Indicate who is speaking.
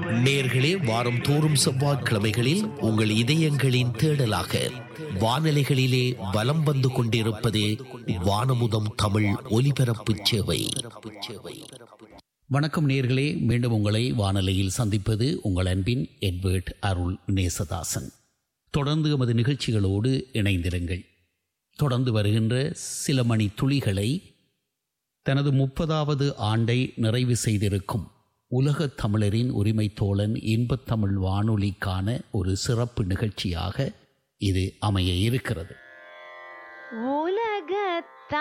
Speaker 1: நேர்களே வாரம் தோறும் செவ்வாய்க்கிழமைகளில் உங்கள் இதயங்களின் தேடலாக வானலைகளிலே வலம் வந்து கொண்டிருப்பது வானமுதம் தமிழ் ஒலிபரப்பு சேவை
Speaker 2: வணக்கம் நேர்களே மீண்டும் உங்களை வானொலியில் சந்திப்பது உங்கள் அன்பின் எட்வர்ட் அருள் நேசதாசன் தொடர்ந்து எமது நிகழ்ச்சிகளோடு இணைந்திருங்கள் தொடர்ந்து வருகின்ற சில மணி துளிகளை தனது முப்பதாவது ஆண்டை நிறைவு செய்திருக்கும் உலகத் தமிழரின் உரிமை தோழன் இன்பத் தமிழ் வானொலிக்கான ஒரு சிறப்பு நிகழ்ச்சியாக இது அமைய இருக்கிறது
Speaker 3: உலகத்